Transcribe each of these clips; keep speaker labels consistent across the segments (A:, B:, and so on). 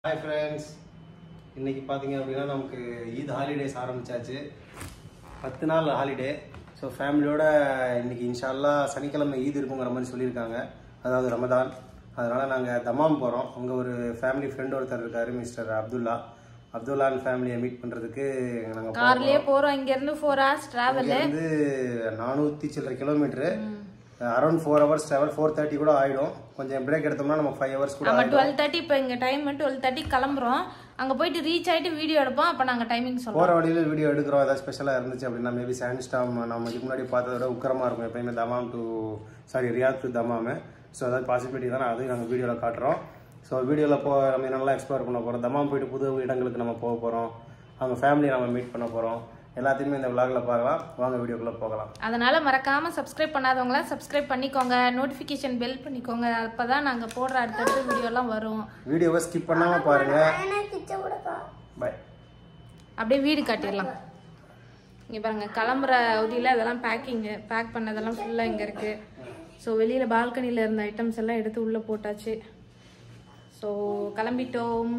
A: Hi friends இன்னைக்கு பார்த்தீங்க அப்படின்னா நமக்கு ஈத் ஹாலிடேஸ் ஆரம்பிச்சாச்சு பத்து நாள் ஹாலிடே ஸோ ஃபேமிலியோட இன்னைக்கு இன்ஷால்லா சனிக்கிழமை ஈத் இருக்குங்கிற மாதிரி சொல்லியிருக்காங்க அதாவது ரமதான் அதனால் நாங்கள் தமாம் போகிறோம் அங்கே ஒரு ஃபேமிலி ஃப்ரெண்ட் ஒருத்தர் இருக்கார் மிஸ்டர் அப்துல்லா அப்துல்லான் ஃபேமிலியை மீட் பண்ணுறதுக்கு நாங்கள்
B: கார்லயே போறோம் இங்க இருந்து ஃபோர் ஹவர்ஸ் டிராவல்
A: வந்து நானூற்றி சில்லற kilometre around four hours travel four thirty கூட ஆகிடும் கொஞ்சம் பிரேக் எடுத்தோம்னா நம்ம ஃபைவ் ஹவர்ஸ் கூட
B: நம்ம டுவெல் தேர்ட்டி இப்போ இங்க டைம் டுவெல் தேர்ட்டி கிளம்புறோம் அங்க போயிட்டு ரீச் ஆயிட்டு வீடியோ எடுப்போம் அப்ப நாங்க டைமிங் சொல்றோம்
A: போகிற வழியில் வீடியோ எடுக்கிறோம் ஏதாவது ஸ்பெஷலாக இருந்துச்சு அப்படின்னா மேபி சாண்ட் ஸ்டாம் நம்ம இதுக்கு முன்னாடி பார்த்ததை விட உக்கரமாக இருக்கும் எப்பயுமே Dammam to sorry Riyadh to Dammam so அதாவது பாசிபிலிட்டி தான் அதையும் நாங்கள் வீடியோவில் காட்டுறோம் ஸோ வீடியோவில் போ நம்ம என்னெல்லாம் எக்ஸ்ப்ளோர் பண்ண போகிறோம் தமாம் போயிட்டு புது இடங்களுக்கு நம்ம போக போகிறோம் அவங்க ஃபேமிலியை நம்ம மீட் பண்ண போகிறோம் எல்லாத்தையுமே இந்த விளாகில் பார்க்கலாம் வாங்க வீடியோக்குள்ளே போகலாம்
B: அதனால மறக்காம சப்ஸ்கிரைப் பண்ணாதவங்களாம் சப்ஸ்கிரைப் பண்ணிக்கோங்க நோட்டிஃபிகேஷன் பெல் பண்ணிக்கோங்க அப்பதான் நாங்க போடுற அடுத்தடுத்த வீடியோ எல்லாம் வரும்
A: வீடியோவை ஸ்கிப் பண்ணாமல் பாருங்கள் பை
B: அப்படியே வீடு காட்டிடலாம் இங்க பாருங்க கிளம்புற அவதியில் அதெல்லாம் பேக்கிங்கு பேக் பண்ணதெல்லாம் ஃபுல்லாக இங்கே இருக்கு ஸோ வெளியில் பால்கனியில் இருந்த ஐட்டம்ஸ் எல்லாம் எடுத்து உள்ளே போட்டாச்சு ஸோ கிளம்பிட்டோம்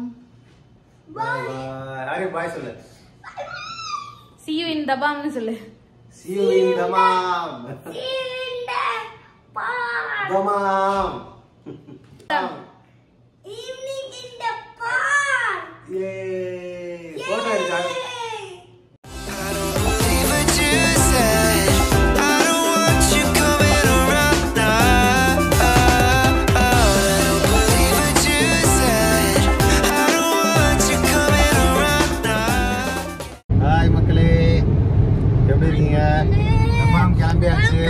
A: யாரே பாய் சொல்லு
B: see you in தபாம்னு சொல்லு
A: See you in Damam. Damam. Yay. Photo எடுக்கா?
C: I don't believe what you said. I don't want you coming around now. I don't believe what you said. I don't want you coming around now.
A: Hi மக்களே எப்படி இருக்கீங்க தமாம் கிளம்பியாச்சு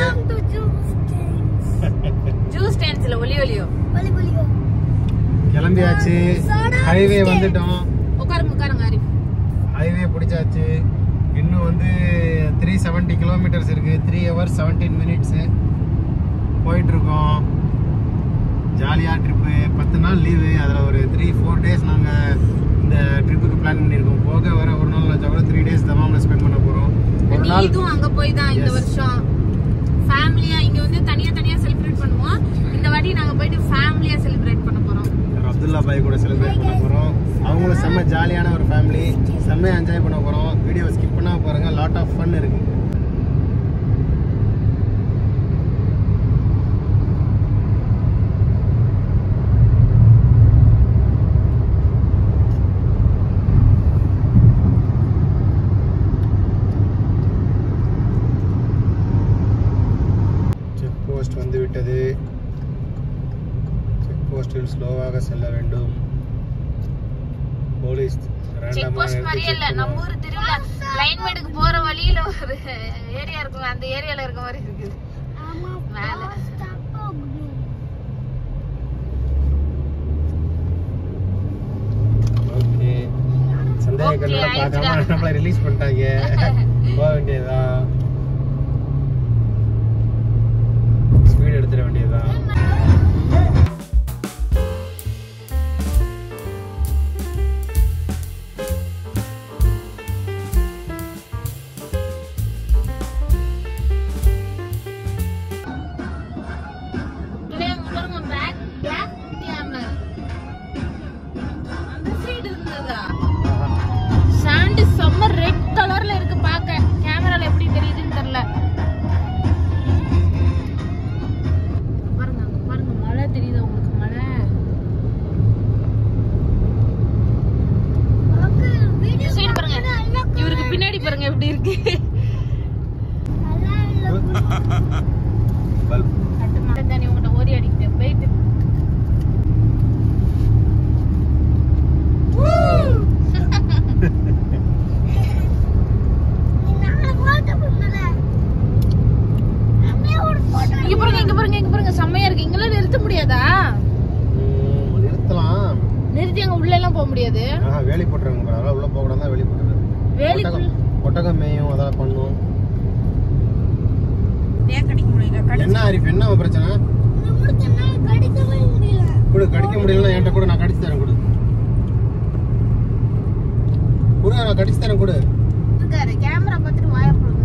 B: juice டான்ஸில் ஒலி ஒலியோ
A: கிளம்பியாச்சு highway வந்துட்டோம்
B: உட்காருங்க உட்காருங்க ஆரிஃப்
A: ஹைவே பிடிச்சாச்சு இன்னும் வந்து த்ரீ செவன்ட்டி கிலோமீட்டர்ஸ் இருக்கு த்ரீ ஹவர்ஸ் செவன்டீன் மினிட்ஸு போயிட்டு இருக்கோம் ஜாலியாக ட்ரிப்பு பத்து நாள் லீவு அதில் ஒரு த்ரீ ஃபோர் டேஸ் நாங்கள் இந்த ட்ரிப்புக்கு பிளான் பண்ணியிருக்கோம் போக வர ஒரு நாள் வச்சா கூட த்ரீ டேஸ் தமாமில் ஸ்பெண்ட் பண்ண போகிறோம் ஒரு நாள்
B: இதுவும் அங்க போய் தான் இந்த
A: Yes.
B: வருஷம் ஃபேமிலியா இங்க வந்து தனியா தனியா செலிப்ரேட் பண்ணுவோம் இந்த வாட்டி நாங்க போயிட்டு ஃபேமிலியா செலிப்ரேட் பண்ண போறோம்
A: அப்துல்லா பாய் கூட செலிப்ரேட் பண்ண போகிறோம் அவங்களும் செம்ம ஜாலியான ஒரு ஃபேமிலி செம்மையாக என்ஜாய் பண்ண போகிறோம் வீடியோ ஸ்கிப் பண்ணாமல் பாருங்க லாட் ஆஃப் ஃபன் இருக்கு செக் போஸ்ட் வந்து விட்டது செக் போஸ்டில் ஸ்லோவாக செல்ல வேண்டும் போலீஸ்
B: செக்
A: ரேண்டமா
B: போஸ்ட் மாதிரியே இல்ல நம்ம ஊர் திருவிழா லைன் மேடுக்கு போற வழியில ஒரு ஏரியா இருக்கும் அந்த ஏரியால இருக்க மாதிரி இருக்குது மேல
A: ஓகே சந்தேகக்கண்ணோட
B: Okay,
A: பார்க்காம
B: ஆயிடுச்சுடா.
A: நம்மள ரிலீஸ் பண்ணிட்டாங்க போக வேண்டியதுதான் ஸ்பீட் எடுத்துட வேண்டியதுதான்
B: இதே அங்க பாருங்க black black camera. அந்த side இருந்ததா சாண்ட் செம்ம ரெட் கலர்ல இருக்கு பாக்க கேமரால எப்படி தெரியுதுன்னு தெரியல பாருங்க அங்க பாருங்க மழை தெரியுதா உங்களுக்கு மழை சைடு பாருங்க இவருக்கு பின்னாடி பாருங்க எப்படி இருக்கு
A: பல்ப்
B: அடுத்து மழை தண்ணி உங்கள்கிட்ட ஓடி அடிக்கிட்டு போயிட்டு இங்க பாருங்க இங்க பாருங்க இங்க பாருங்க செம்மையா இருக்கு இங்கெல்லாம் நிறுத்த முடியாதா
A: ம், நிறுத்தலாம்
B: நிறுத்தி அங்க உள்ள எல்லாம் போக முடியாது
A: ஆஹா வேலி போட்டுருங்க bro. அதெல்லாம் உள்ள போக கூடாது வேலி போட்டுருங்க
B: வேலிக்குள்ள
A: ஒட்டகம் மேயும் அதெல்லாம் பண்ணும்
B: கடிக்க முடியல
A: என்ன ஆரிஃப் என்ன உன் பிரச்சனை கொடு கடிக்க முடியலன்னா என்கிட்ட கூட நான் கடிச்சு தரேன் கொடு கொடு நான் கடிச்சு தரேன் கொடு
B: இருக்காரு கேமரா பார்த்துட்டு வாய போடுங்க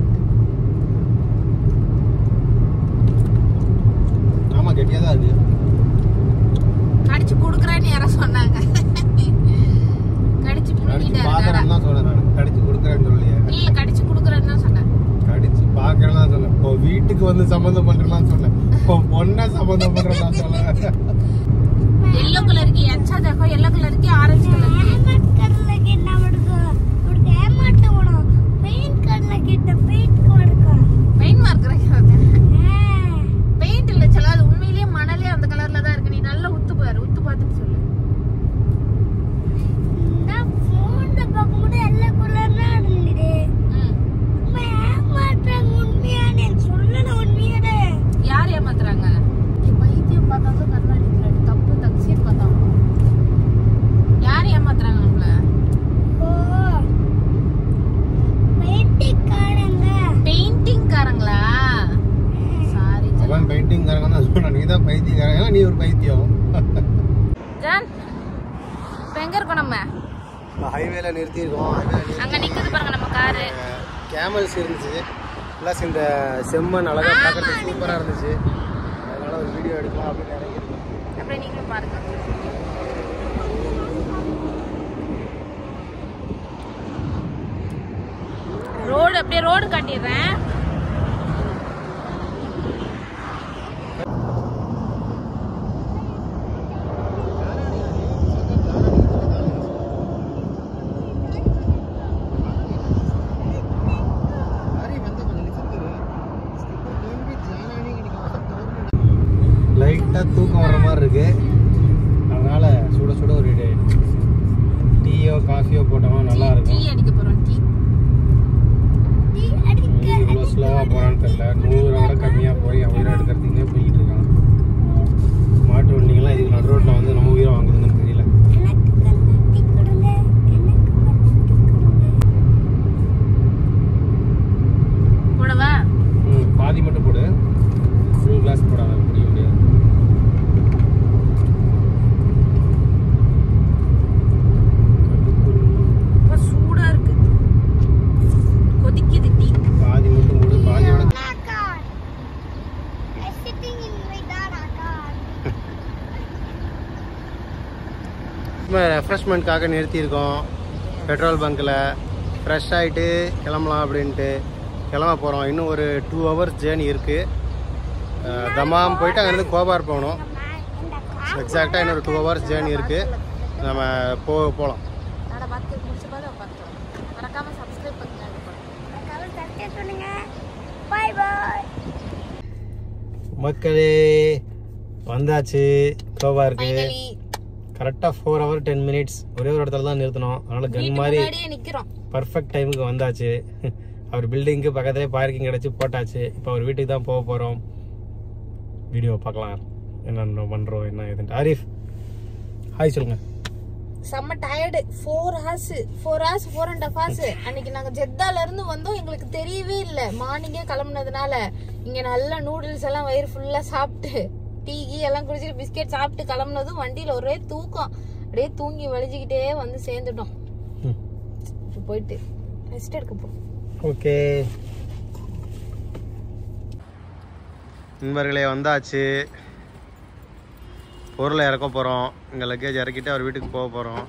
A: ஆமா கெட்டியா தான் இருக்கு
B: கடிச்சு குடுக்குறேன்னு யாரோ சொன்னாங்க
A: சம்பந்தம் பண்றேன்னு சொன்னேன் உன் பொண்ணை சம்பந்தம் பண்றேன் நான் சொல்ல
B: येलो कलर की अच्छा देखो येलो कलर की ऑरेंज कलर की பெயிண்ட் மார்க் பெயிண்ட் இல்ல சொல்ல அது உண்மையிலேயே மணலே அந்த கலர்ல தான் இருக்கு நீ நல்லா உத்து பாரு உத்து பார்த்துட்டு சொல்லு ம். யார் ஏமாத்துறாங்க பைத்தியம் பார்த்தா தான் கண்ணாடி முன்னாடி தப்பு தக்சீர் பார்த்தா யார் ஏமாத்துறாங்க நம்மள பெயிண்டிங் காரங்களா சாரி
A: அவன் பெயிண்டிங் காரங்க தான் சொன்னான் நீ தான் பைத்தியக்காரன் நீ ஒரு பைத்தியம்
B: ஜான் இப்ப எங்க இருக்கோம் நம்ம
A: ஹைவேல நிறுத்தியிருக்கோம் ஹைவேல
B: அங்க நிக்குது பாருங்க நம்ம காரு
A: கேமல்ஸ் இருந்துச்சு ப்ளஸ் இந்த செம்மண் அழகா பார்க்கறதுக்கு சூப்பராக இருந்துச்சு அதனால ஒரு வீடியோ எடுக்கலாம் அப்படின்னு நினைக்கிறேன்
B: அப்படியே நீங்களும் பாருங்க ரோடு அப்படியே ரோடு காட்டிடுறேன்
A: லைட்டாக தூக்கம் வர மாதிரி இருக்கு அதனால சுட சுட ஒரு டீயோ காஃபியோ போட்டோம்னா நல்லா
B: டீ
A: இருக்கும்
B: அடிக்க போறோம் டீ
A: இவ்வளோ ஸ்லோவாக போகிறான்னு தெரியல நூறு விட கம்மியாக போய் உயிரை எடுக்கிறதுக்கே போய்கிட்டு இருக்கான் மாட்டு வண்டிங்கெல்லாம் இதுக்கு நடு ரோட்டில் வந்து நம்ம உயிரை வாங்குதுன்னு தெரியல
B: போடவா
A: ம் பாதி மட்டும் போடு ஃபுல் கிளாஸ் போடாத முடிய முடியாது
B: ரொம்ப சூடா இருக்கு கொதிக்குது டீ
A: பாதி மட்டும் போடு பாதியோட சும்மா ரெஃப்ரெஷ்மெண்ட்காக நிறுத்தியிருக்கோம் பெட்ரோல் பங்க்கில் ஃப்ரெஷ் ஆகிட்டு கிளம்பலாம் அப்படின்ட்டு கிளம்ப போகிறோம் இன்னும் ஒரு டூ ஹவர்ஸ் ஜேர்னி இருக்குது தமாம் போயிட்டு அங்கேருந்து கோபார் போகணும் எக்ஸாக்டாக இன்னொரு டூ ஹவர்ஸ் ஜேர்னி இருக்குது நம்ம போ போகலாம்
B: நாட பார்த்து முடிச்சு பார்த்து பார்த்துக்கலாம் மறக்காம சப்ஸ்கிரைப் பண்ணுங்க
D: பாய் பாய்
A: மக்களே வந்தாச்சு கோபாருக்கு
B: ஃபைனலி
A: கரெக்டாக ஃபோர் ஹவர் டென் மினிட்ஸ் ஒரே ஒரு இடத்துல தான் நிறுத்தினோம் அதனால் கன்
B: வீட்டு
A: மாதிரி
B: முன்னாடியே நிக்கிறோம்
A: பர்ஃபெக்ட் டைமுக்கு வந்தாச்சு அவர் பில்டிங்க்கு பக்கத்துலேயே பார்க்கிங் கிடச்சி போட்டாச்சு இப்போ அவர் வீட்டுக்கு தான் போக போகிறோம் வீடியோ பார்க்கலாம் என்னென்ன பண்ணுறோம் என்ன ஏதுன்ட்டு ஆரிஃப் ஹாய் சொல்லுங்கள்
B: செம்ம tired four hours four hours four and half hours அன்னைக்கு நாங்க ஜெத்தால இருந்து வந்தோம் எங்களுக்கு தெரியவே இல்லை மார்னிங்கே கிளம்புனதுனால இங்க நல்ல நூடுல்ஸ் எல்லாம் வயிறு ஃபுல்லா சாப்பிட்டு டீ கீ எல்லாம் குடிச்சிட்டு பிஸ்கெட் சாப்பிட்டு கிளம்புனதும் வண்டியில ஒரே தூக்கம் அப்படியே தூங்கி வலிஞ்சுக்கிட்டே வந்து சேர்ந்துட்டோம்
A: ம்
B: இப்போ போயிட்டு ரெஸ்ட் எடுக்க போ
A: ஓகே நண்பர்களே வந்தாச்சு பொருளை இறக்க போகிறோம் இங்கே லக்கேஜ் இறக்கிட்டு அவர் வீட்டுக்கு போக போகிறோம்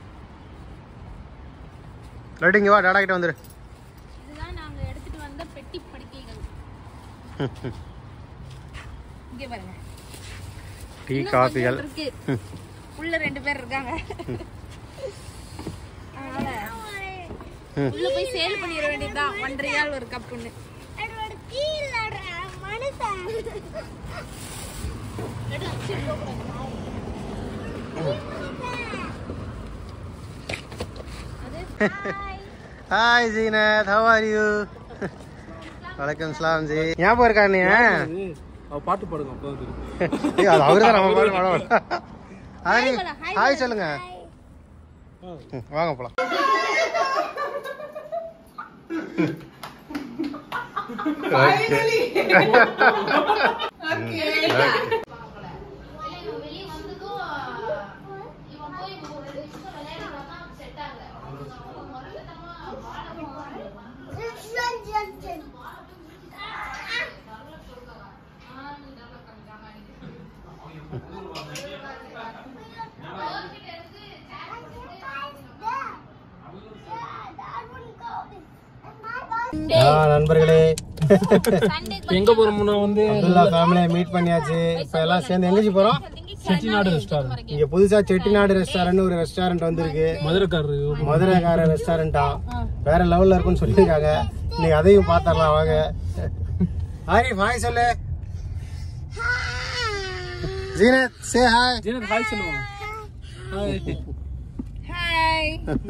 A: ரைட்டு இங்கே வா டாடா கிட்ட வந்துடு
B: இதுதான் நாங்க எடுத்துட்டு வந்த பெட்டி படுக்கைகள் இங்க பாருங்க
A: டீ
B: இன்னும்
A: காஃபிகள்
B: கொஞ்சம் இருக்கு உள்ள ரெண்டு பேர் இருக்காங்க அதனால
A: ம்.
B: உள்ள போய் சேல் பண்ணிட வேண்டியதுதான் ஒன்றரை ஆள் ஒரு கப்புன்னு
D: அதோட கீழ மனுஷன்
A: hi Zeenat how are you வணக்கம் ஸ்லாம் ஜி ஞாபகம் இருக்கா நீ
E: அவ பாட்டு பாடுங்க அப்போ வந்து
A: ஏய், அது அவரு தான் நம்ம பாடு பாட ஹாய் சொல்லுங்க ம், வாங்க போலாம் ஆ, நண்பர்களே
E: எங்க போறோம்னா வந்து
A: அப்துல்லா ஃபேமிலியை மீட் பண்ணியாச்சு இப்போ எல்லாம் சேர்ந்து எங்கேஜி போகிறோம்
E: செட்டிநாடு ரெஸ்டாரண்ட்
A: இங்கே புதுசாக செட்டிநாடு ரெஸ்டாரண்ட் ஒரு ரெஸ்டாரண்ட் வந்திருக்கு
E: மதுரைக்காரரு
A: மதுரைக்கார ரெஸ்டாரண்டா வேற லெவல்ல இருக்குன்னு சொல்லியிருக்காங்க இன்னைக்கு அதையும் பார்த்தரலாம் வாங்க ஆரிஃப் ஹாய் சொல்லு Zeenat say hi
E: Zeenat hi சொல்லுவாங்க hi
B: hi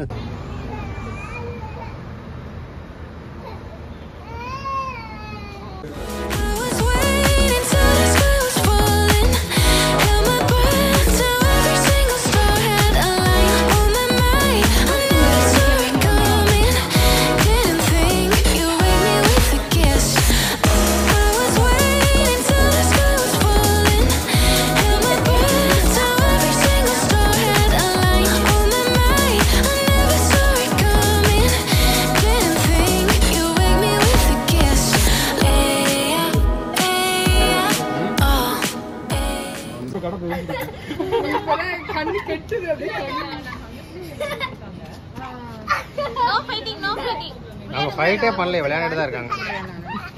C: I was waiting till the sky was falling. Held my breath till every single star had a light. On my mind, I never saw it coming. Didn't think you'd wake me with a kiss. I was waiting till the sky was falling. Held my breath till every single star had a light. On my mind, I never saw it coming. Didn't think you'd wake me with a kiss. Yeah, yeah, oh.
B: கண்ணு கெட்டுது அப்படியே
A: அவங்க ஃபைட்டே பண்ணல விளையாண்டுட்டு தான் இருக்காங்க